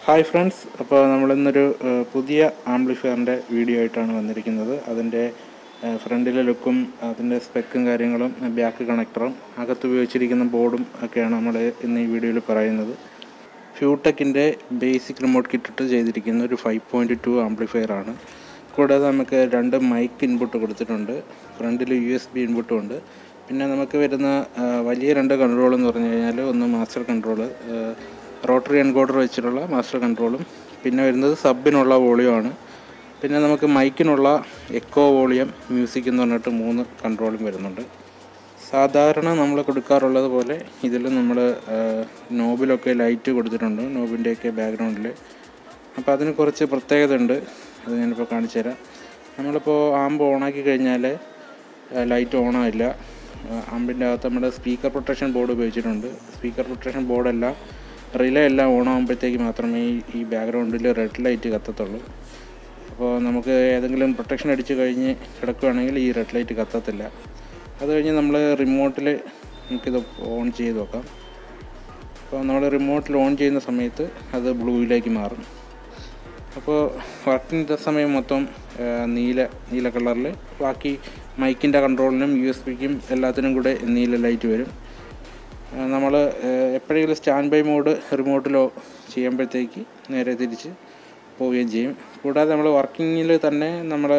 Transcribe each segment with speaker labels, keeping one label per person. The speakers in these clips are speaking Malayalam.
Speaker 1: ഹായ് ഫ്രണ്ട്സ് അപ്പോൾ നമ്മളിന്നൊരു ഏഹ്, പുതിയ ആംപ്ലിഫയറിൻ്റെ വീഡിയോ ആയിട്ടാണ് വന്നിരിക്കുന്നത് അതിൻ്റെ ഫ്രണ്ടിലെ ലുക്കും അതിൻ്റെ സ്പെക്കും കാര്യങ്ങളും ബാക്ക് കണക്ടറും അകത്ത് ഉപയോഗിച്ചിരിക്കുന്ന ബോർഡും ഒക്കെയാണ് നമ്മൾ ഇന്ന് ഈ വീഡിയോയിൽ പറയുന്നത് ഫ്യൂടെക്കിൻ്റെ ബേസിക് റിമോട്ട് കിറ്റിട്ട് ചെയ്തിരിക്കുന്ന ഒരു ഫൈവ് പോയിൻറ്റ് ടു ആംപ്ലിഫയർ ആണ് കൂടാതെ നമുക്ക് രണ്ട് മൈക്ക് ഇൻപുട്ട് കൊടുത്തിട്ടുണ്ട് ഫ്രണ്ടിൽ യു എസ് ബി ഇൻപുട്ടും ഉണ്ട് പിന്നെ നമുക്ക് വരുന്ന ആ, വലിയ രണ്ട് കൺട്രോൾ എന്ന് പറഞ്ഞു കഴിഞ്ഞാൽ ഒന്ന് മാസ്റ്റർ കൺട്രോൾ റോട്ടറി എൻകോഡർ വെച്ചിട്ടുള്ള മാസ്റ്റർ കൺട്രോളും പിന്നെ വരുന്നത് സബിനുള്ള വോളിയമാണ് പിന്നെ നമുക്ക് മൈക്കിനുള്ള എക്കോ വോളിയം മ്യൂസിക് എന്ന് പറഞ്ഞിട്ട് മൂന്ന് കൺട്രോളും വരുന്നുണ്ട് സാധാരണ നമ്മൾ കൊടുക്കാറുള്ളത് പോലെ ഇതിൽ നമ്മൾ നോബിലൊക്കെ ലൈറ്റ് കൊടുത്തിട്ടുണ്ട് നോബിൻ്റെയൊക്കെ ബാക്ക്ഗ്രൗണ്ടിൽ അപ്പോൾ അതിന് കുറച്ച് പ്രത്യേകത ഉണ്ട് അത് ഞാനിപ്പോൾ കാണിച്ചു തരാം നമ്മളിപ്പോൾ ആമ്പ് ഓണാക്കി കഴിഞ്ഞാൽ ലൈറ്റ് ഓണായില്ല ആമ്പിൻ്റെ അകത്ത് നമ്മുടെ സ്പീക്കർ പ്രൊട്ടക്ഷൻ ബോർഡ് ഉപയോഗിച്ചിട്ടുണ്ട് സ്പീക്കർ പ്രൊട്ടക്ഷൻ ബോർഡെല്ലാം റിലേ എല്ലാം ഓൺ ആകുമ്പോഴത്തേക്ക് മാത്രമേ ഈ ഈ ബാക്ക്ഗ്രൗണ്ടിൽ റെഡ് ലൈറ്റ് കത്തത്തുള്ളൂ അപ്പോൾ നമുക്ക് ഏതെങ്കിലും പ്രൊട്ടക്ഷൻ അടിച്ച് കഴിഞ്ഞ് കിടക്കുകയാണെങ്കിൽ ഈ റെഡ് ലൈറ്റ് കത്തത്തില്ല അത് കഴിഞ്ഞ് നമ്മൾ റിമോട്ടിൽ നമുക്കിത് ഓൺ ചെയ്ത് നോക്കാം അപ്പോൾ നമ്മൾ റിമോട്ടിൽ ഓൺ ചെയ്യുന്ന സമയത്ത് അത് ബ്ലൂയിലേക്ക് മാറും അപ്പോൾ വർക്കിൻ്റെ സമയം മൊത്തം ആ, നീല നീല കളറിൽ ബാക്കി മൈക്കിൻ്റെ കൺട്രോളിനും യു എസ് ബിക്കും എല്ലാത്തിനും കൂടെ നീല ലൈറ്റ് വരും നമ്മൾ എപ്പോഴെങ്കിലും സ്റ്റാൻഡ് ബൈ മോഡ് റിമോട്ടിലോ ചെയ്യുമ്പോഴത്തേക്ക് നേരെ തിരിച്ച് പോവുകയും ചെയ്യും കൂടാതെ നമ്മൾ വർക്കിങ്ങിൽ തന്നെ നമ്മൾ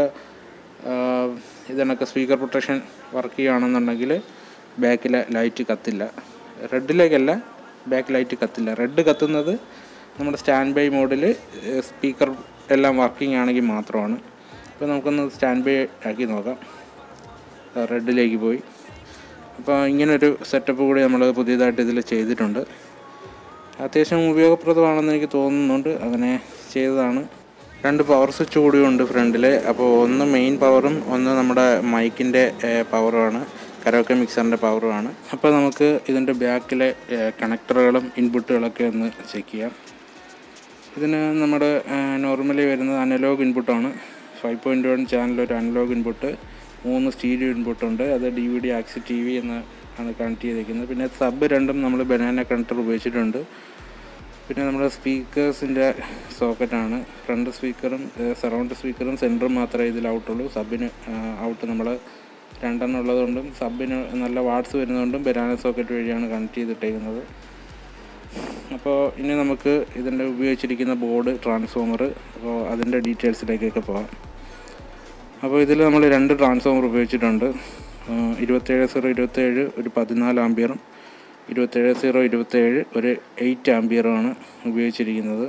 Speaker 1: ഇതണക്ക് സ്പീക്കർ പ്രൊട്ടക്ഷൻ വർക്ക് ചെയ്യുകയാണെന്നുണ്ടെങ്കിൽ ബാക്കിലെ ലൈറ്റ് കത്തില്ല റെഡിലേക്കല്ല ബാക്ക് ലൈറ്റ് കത്തില്ല റെഡ് കത്തുന്നത് നമ്മുടെ സ്റ്റാൻഡ് ബൈ മോഡിൽ സ്പീക്കർ എല്ലാം വർക്കിംഗ് ആണെങ്കിൽ മാത്രമാണ് ഇപ്പോൾ നമുക്കൊന്ന് സ്റ്റാൻഡ് ബൈ ആക്കി നോക്കാം റെഡിലേക്ക് പോയി അപ്പോൾ ഇങ്ങനൊരു സെറ്റപ്പ് കൂടി നമ്മൾ പുതിയതായിട്ട് ഇതിൽ ചെയ്തിട്ടുണ്ട് അത്യാവശ്യം ഉപയോഗപ്രദമാണെന്ന് എനിക്ക് തോന്നുന്നുണ്ട് അങ്ങനെ ചെയ്തതാണ് രണ്ട് പവർ സ്വിച്ച് കൂടിയുണ്ട് ഫ്രണ്ടിൽ അപ്പോൾ ഒന്ന് മെയിൻ പവറും ഒന്ന് നമ്മുടെ മൈക്കിൻ്റെ പവറുമാണ് കരോക്കെ മിക്സറിൻ്റെ പവറുമാണ് അപ്പോൾ നമുക്ക് ഇതിൻ്റെ ബാക്കിലെ കണക്ടറുകളും ഇൻപുട്ടുകളൊക്കെ ഒന്ന് ചെക്ക് ചെയ്യാം ഇതിന് നമ്മുടെ നോർമലി വരുന്നത് അനലോഗ് ഇൻപുട്ടാണ് ഫൈവ് പോയിൻറ്റ് വൺ ചാനൽ ഒരു അനലോഗ് ഇൻപുട്ട് മൂന്ന് സ്റ്റീരിയോ ഇൻപുട്ടുണ്ട് അത് ഡി വി ഡി ആക്സി ടി വി എന്ന് ആണ് കണക്ട് ചെയ്തിരിക്കുന്നത് പിന്നെ സബ് രണ്ടും നമ്മൾ ബനാന കണക്ടർ ഉപയോഗിച്ചിട്ടുണ്ട് പിന്നെ നമ്മുടെ സ്പീക്കേഴ്സിൻ്റെ സോക്കറ്റാണ് ഫ്രണ്ട് സ്പീക്കറും സറൗണ്ട് സ്പീക്കറും സെൻറ്ററും മാത്രമേ ഇതിൽ ഔട്ടുള്ളൂ സബിന് ഔട്ട് നമ്മൾ രണ്ടെണ്ണം ഉള്ളതുകൊണ്ടും സബിന് നല്ല വാട്സ് വരുന്നതുകൊണ്ടും ബനാന സോക്കറ്റ് വഴിയാണ് കണക്ട് ചെയ്തിട്ടേക്കുന്നത് അപ്പോൾ ഇനി നമുക്ക് ഇതിൻ്റെ ഉപയോഗിച്ചിരിക്കുന്ന ബോർഡ് ട്രാൻസ്ഫോമർ അപ്പോൾ അതിൻ്റെ ഡീറ്റെയിൽസിലേക്കൊക്കെ പോകാം അപ്പോൾ ഇതിൽ നമ്മൾ രണ്ട് ട്രാൻസ്ഫോമർ ഉപയോഗിച്ചിട്ടുണ്ട് ആഹ് ഇരുപത്തേഴ് സീറോ ഇരുപത്തേഴ് ഒരു പതിനാല് ആംബിയറും ഇരുപത്തേഴ് സീറോ ഇരുപത്തേഴ് ഒരു എയ്റ്റ് ആംബിയറുമാണ് ഉപയോഗിച്ചിരിക്കുന്നത്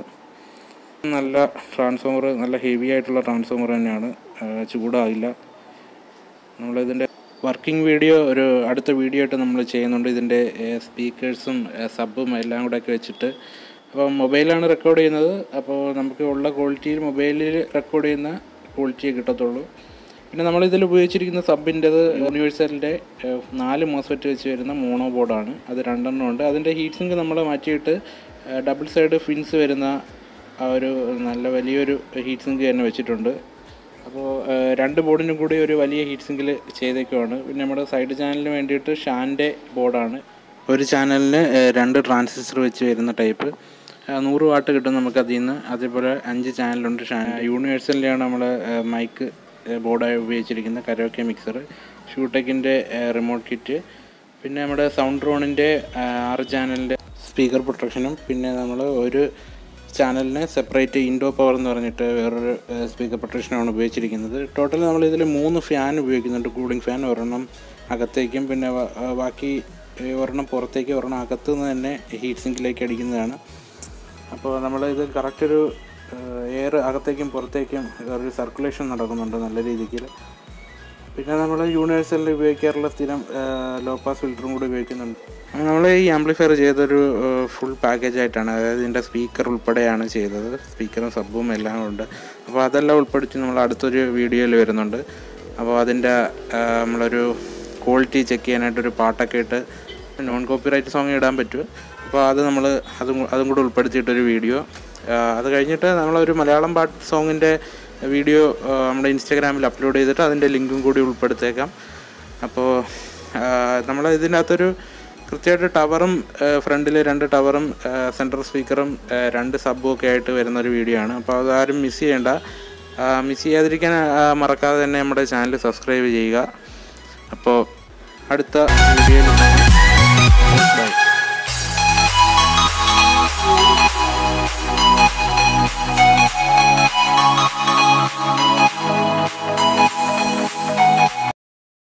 Speaker 1: നല്ല ട്രാൻസ്ഫോമർ നല്ല ഹെവി ആയിട്ടുള്ള ട്രാൻസ്ഫോമർ തന്നെയാണ് ആഹ് ചൂടാകില്ല നമ്മളിതിൻ്റെ വർക്കിംഗ് വീഡിയോ ഒരു അടുത്ത വീഡിയോ ആയിട്ട് നമ്മൾ ചെയ്യുന്നുണ്ട് ഇതിൻ്റെ സ്പീക്കേഴ്സും സബും എല്ലാം കൂടെ ഒക്കെ വെച്ചിട്ട് അപ്പോൾ മൊബൈലാണ് റെക്കോർഡ് ചെയ്യുന്നത് അപ്പോൾ നമുക്ക് ഉള്ള ക്വാളിറ്റിയിൽ മൊബൈലിൽ റെക്കോർഡ് ചെയ്യുന്ന ക്വാളിറ്റിയെ കിട്ടത്തുള്ളൂ പിന്നെ നമ്മളിതിൽ ഉപയോഗിച്ചിരിക്കുന്ന സബിൻ്റെത് യൂണിവേഴ്സലിൻ്റെ നാല് മോസ്ഫെറ്റ് വെച്ച് വരുന്ന മോണോ ബോർഡാണ് അത് രണ്ടെണ്ണം ഉണ്ട് അതിൻ്റെ ഹീറ്റ് സിങ്ക് നമ്മൾ മാറ്റിയിട്ട് ഡബിൾ സൈഡ് ഫിൻസ് വരുന്ന ആ ഒരു നല്ല വലിയൊരു ഹീറ്റ് സിങ്ക് തന്നെ വെച്ചിട്ടുണ്ട് അപ്പോൾ രണ്ട് ബോർഡിനും കൂടി ഒരു വലിയ ഹീറ്റ് സിങ്കിൽ ചെയ്തേക്കുവാണ് പിന്നെ നമ്മുടെ സൈഡ് ചാനലിന് വേണ്ടിയിട്ട് ഷാൻ്റെ ബോർഡാണ് ഒരു ചാനലിന് രണ്ട് ട്രാൻസിസ്റ്റർ വെച്ച് വരുന്ന ടൈപ്പ് നൂറ് വാട്ട് കിട്ടും നമുക്ക് അതിൽ നിന്ന് അതേപോലെ അഞ്ച് ചാനലുണ്ട് ഷാൻ യൂണിവേഴ്സലിൻ്റെയാണ് നമ്മൾ മൈക്ക് ബോർഡായി ഉപയോഗിച്ചിരിക്കുന്ന കരോക്കെ മിക്സർ ഷൂടെക്കിൻ്റെ റിമോട്ട് കിറ്റ് പിന്നെ നമ്മുടെ സൗണ്ട് റോണിൻ്റെ ആറ് ചാനലിൻ്റെ സ്പീക്കർ പ്രൊട്ടക്ഷനും പിന്നെ നമ്മൾ ഒരു ചാനലിന് സെപ്പറേറ്റ് ഇൻഡോ പവർ എന്ന് പറഞ്ഞിട്ട് വേറൊരു സ്പീക്കർ പ്രൊട്ടക്ഷനാണ് ഉപയോഗിച്ചിരിക്കുന്നത് ടോട്ടൽ നമ്മൾ ഇതിൽ മൂന്ന് ഫാൻ ഉപയോഗിക്കുന്നുണ്ട് കൂളിംഗ് ഫാൻ ഒരെണ്ണം അകത്തേക്കും പിന്നെ വ- ആ, ബാക്കി ഏ, ഒരെണ്ണം പുറത്തേക്ക് ഒരെണ്ണം അകത്ത് നിന്ന് തന്നെ ഹീറ്റ് സിങ്കിലേക്ക് അടിക്കുന്നതാണ് അപ്പോൾ നമ്മൾ ഇത് കറക്റ്റ് ഒരു എയർ അകത്തേക്കും പുറത്തേക്കും ഒരു സർക്കുലേഷൻ നടക്കുന്നുണ്ട് നല്ല രീതിക്ക് പിന്നെ നമ്മൾ യൂണിവേഴ്സലിൽ ഉപയോഗിക്കാറുള്ള സ്ഥിരം ലോ പാസ് ഫിൽറ്ററും കൂടി ഉപയോഗിക്കുന്നുണ്ട് നമ്മൾ ഈ ആംപ്ലിഫയർ ചെയ്തൊരു ഫുൾ പാക്കേജ് ആയിട്ടാണ് അതായത് ഇതിൻ്റെ സ്പീക്കർ ഉൾപ്പെടെയാണ് ചെയ്തത് സ്പീക്കറും സബും എല്ലാം ഉണ്ട് അപ്പോൾ അതെല്ലാം ഉൾപ്പെടുത്തി നമ്മൾ അടുത്തൊരു വീഡിയോയിൽ വരുന്നുണ്ട് അപ്പോൾ അതിൻ്റെ ആ, നമ്മളൊരു ക്വാളിറ്റി ചെക്ക് ചെയ്യാനായിട്ടൊരു പാട്ടൊക്കെ ഇട്ട് നോൺ കോപ്പിറൈറ്റ് സോങ് ഇടാൻ പറ്റും അപ്പോൾ അത് നമ്മൾ അതും കൂ- അതും കൂടെ ഉൾപ്പെടുത്തിയിട്ടൊരു വീഡിയോ ആ, അത് കഴിഞ്ഞിട്ട് നമ്മളൊരു മലയാളം പാട്ട് സോങ്ങിൻ്റെ വീഡിയോ ആ, നമ്മുടെ ഇൻസ്റ്റാഗ്രാമിൽ അപ്ലോഡ് ചെയ്തിട്ട് അതിൻ്റെ ലിങ്കും കൂടി ഉൾപ്പെടുത്തേക്കാം അപ്പോൾ നമ്മൾ ഇതിനകത്തൊരു കൃത്യമായിട്ട് ടവറും ഫ്രണ്ടിൽ രണ്ട് ടവറും സെൻട്രൽ സ്പീക്കറും രണ്ട് സബും ഒക്കെ ആയിട്ട് വരുന്ന ഒരു വീഡിയോ ആണ് അപ്പോൾ അതാരും മിസ് ചെയ്യേണ്ട മിസ് ചെയ്യാതിരിക്കാൻ ആ, മറക്കാതെ തന്നെ നമ്മുടെ ചാനൽ സബ്സ്ക്രൈബ് ചെയ്യുക അപ്പോൾ അടുത്ത വീഡിയോയിൽ ബൈ